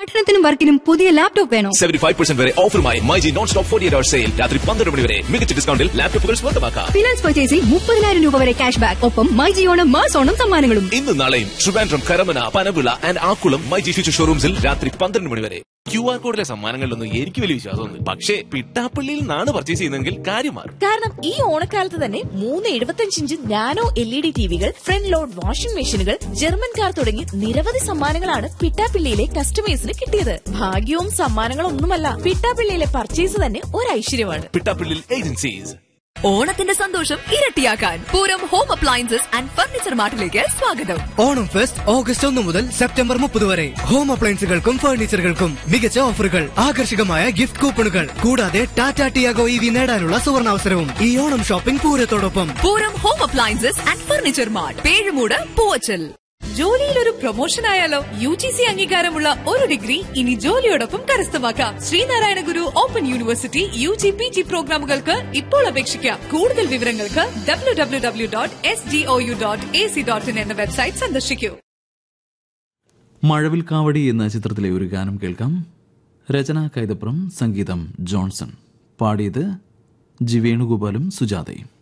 പഠനത്തിനും വർക്കിനും പുതിയ ലാപ്ടോപ്പ് വേണോ സെവന്റി ഫൈവ് പെർസെന്റ് വരെ ഓഫറുമായി myG non stop forty eight hour sale രാത്രി പന്ത്രണ്ട് മണി വരെ മികച്ച ഡിസ്കൗണ്ടിൽ ലാപ്ടോപ്പുകൾ സ്വന്തമാക്കാം ഫിനാൻസ് പർച്ചേസിൽ മുപ്പതിനായിരം രൂപ വരെ ക്യാഷ് ബാക്ക് ഒപ്പം മൈജി ഓണം മാസ് ഓണം സമ്മാനങ്ങളും ഇന്ന് നാളെയും Trivandrum Karamana Panavila and Akkulam myG future ഷോറൂംസിൽ രാത്രി പന്ത്രണ്ട് മണി വരെ ക്യു ആർ കോഡിലെ സമ്മാനങ്ങളിലൊന്നും എനിക്ക് വലിയ വിശ്വാസമൊന്നും പക്ഷേ പിട്ടാപ്പള്ളിയിൽ നിന്നാണ് പർച്ചേസ് ചെയ്യുന്നതെങ്കിൽ കാര്യം മാറും കാരണം ഈ ഓണക്കാലത്ത് തന്നെ മൂന്ന് എഴുപത്തഞ്ച് inch nano L E D ടിവികൾ ഫ്രണ്ട് ലോഡ് വാഷിംഗ് മെഷീനുകൾ ജർമ്മൻ കാർ തുടങ്ങി നിരവധി സമ്മാനങ്ങളാണ് പിട്ടാപ്പിള്ളിയിലെ കസ്റ്റമേഴ്സിന് കിട്ടിയത് ഭാഗ്യവും സമ്മാനങ്ങളൊന്നുമല്ല പിട്ടാപ്പിള്ളിയിലെ പർച്ചേസ് തന്നെ ഒരു ഐശ്വര്യമാണ് പിട്ടാപ്പള്ളിയിൽ ഏജൻസീസ് ഓണത്തിന്റെ സന്തോഷം ഇരട്ടിയാക്കാൻ Pooram home appliances and furniture മാർട്ടിലേക്ക് സ്വാഗതം ഓണം ഫെസ്റ്റ് ഓഗസ്റ്റ് ഒന്ന് മുതൽ സെപ്റ്റംബർ മുപ്പത് വരെ ഹോം അപ്ലയൻസുകൾക്കും ഫർണിച്ചറുകൾക്കും മികച്ച ഓഫറുകൾ ആകർഷകമായ ഗിഫ്റ്റ് കൂപ്പണുകൾ കൂടാതെ ടാറ്റ ടിയാഗോ ഇ വി നേടാനുള്ള സുവർണാവസരവും ഈ ഓണം ഷോപ്പിംഗ് പൂരത്തോടൊപ്പം Pooram home appliances and furniture mart Pezhumoodu Poovachal ജോലിയിൽ ഒരു പ്രൊമോഷൻ ആയാലോ യു ജി സി അംഗീകാരമുള്ള ഒരു ഡിഗ്രി ഇനി ജോലിയോടൊപ്പം കരസ്ഥമാക്കാം Sreenarayana Guru open university U G P G പ്രോഗ്രാമുകൾക്ക് ഇപ്പോൾ അപേക്ഷിക്കാം കൂടുതൽ വിവരങ്ങൾക്ക് W W W dot S D O U dot A C dot in എന്ന വെബ്സൈറ്റ് സന്ദർശിക്കൂ മഴവിൽ കാവടി എന്ന ചിത്രത്തിലെ ഒരു ഗാനം കേൾക്കാം രചന കൈതപ്രം സംഗീതം ജോൺസൺ പാടിയത് ജി വേണുഗോപാലും സുജാതയും